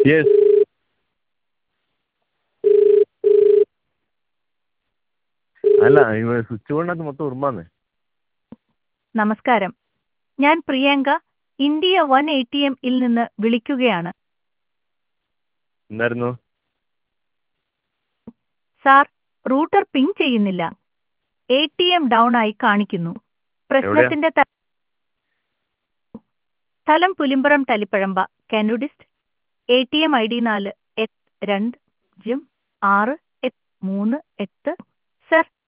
yes അല്ല ഇവ switch ബോർഡിനകത്ത് മൊത്തം ഉറുമ്പാന്നേ നമസ്കാരം ഞാൻ Priyanka India one A T എമ്മിൽ നിന്ന് വിളിക്കുകയാണ് എന്തായിരുന്നു സാർ റൂട്ടർ പിങ് ചെയ്യുന്നില്ല എ ടി എം ഡൗൺ ആയി കാണിക്കുന്നു പ്രശ്നത്തിന്റെ ത- സ്ഥലം പുലിമ്പറം തലിപ്പഴമ്പ കാനുഡിസ്റ്റ് A T M I D നാല് എട്ട് രണ്ട് പൂജ്യം ആറ് എട്ട് മൂന്ന് എട്ട് സർ